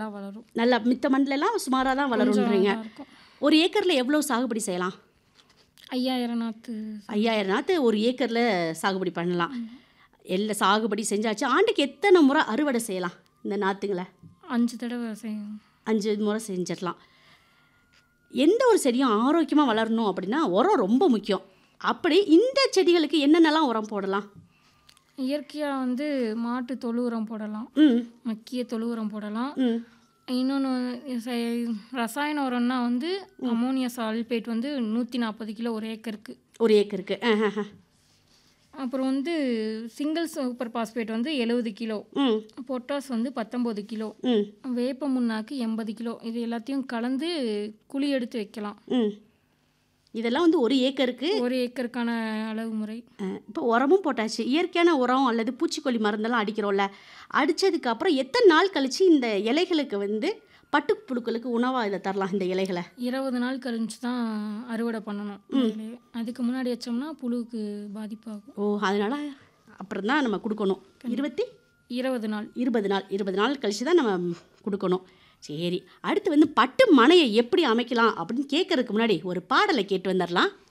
நல்லா வளரும் நல்லா மித்த மண்ணிலலாம் சுமாராக தான் வளருன்றீங்க நல்லா இருக்கும் ஒரு ஏக்கரில் எவ்வளோ சாகுபடி செய்யலாம் ஐயாயிரம் நாற்று ஐயாயிரம் நாற்று ஒரு ஏக்கரில் சாகுபடி பண்ணலாம் எல்லாம் சாகுபடி செஞ்சாச்சு ஆண்டுக்கு எத்தனை முறை அறுவடை செய்யலாம் இந்த நாற்றுங்களை அஞ்சு தடவை செய்யும் அஞ்சு முறை செஞ்சிடலாம் எந்த ஒரு செடியும் ஆரோக்கியமாக வளரணும் அப்படின்னா உரம் ரொம்ப முக்கியம் அப்படி இந்த செடிகளுக்கு என்னென்னலாம் உரம் போடலாம் இயற்கையாக வந்து மாட்டு தொழு உரம் போடலாம் ம் மக்கிய தொழு உரம் போடலாம் ம் இன்னொன்று ரசாயன உரம்னா வந்து அமோனியா சால்பேட் வந்து நூற்றி நாற்பது கிலோ ஒரு ஏக்கருக்கு ஒரு ஏக்கருக்கு ஆஹ் ஆஹ் ஆஹ். அப்புறம் வந்து சிங்கிள் சூப்பர் பாஸ்பேட் வந்து எழுபது கிலோ ம் பொட்டாஸ் வந்து பத்தொம்போது கிலோ ம் வேப்ப முன்னாக்கு எண்பது கிலோ இது எல்லாத்தையும் கலந்து குழி எடுத்து வைக்கலாம் ம் இதெல்லாம் வந்து ஒரு ஏக்கருக்கு ஒரு ஏக்கருக்கான அளவு முறை இப்போ உரமும் போட்டாச்சு இயற்கையான உரம் அல்லது பூச்சிக்கொல்லி மருந்தெல்லாம் அடிக்கிறோம்ல அடித்ததுக்கு அப்புறம் எத்தனை நாள் கழித்து இந்த இலைகளுக்கு வந்து பட்டுப்புழுக்களுக்கு உணவாக இதை தரலாம் இந்த இலைகளை இருபது நாள் கழிஞ்சு தான் அறுவடை பண்ணணும் இதிலே. அதுக்கு முன்னாடி வச்சோம்னா புழுவுக்கு பாதிப்பாகும் ஓ அதனால் அப்புறம் தான் நம்ம கொடுக்கணும் இருபத்தி இருபது நாள் இருபது நாள் இருபது நாள் கழிச்சு தான் நம்ம கொடுக்கணும் சரி அடுத்து வந்து பட்டு மனையை எப்படி அமைக்கலாம் அப்படின்னு கேட்கறதுக்கு முன்னாடி ஒரு பாடலை கேட்டு வந்துடலாம்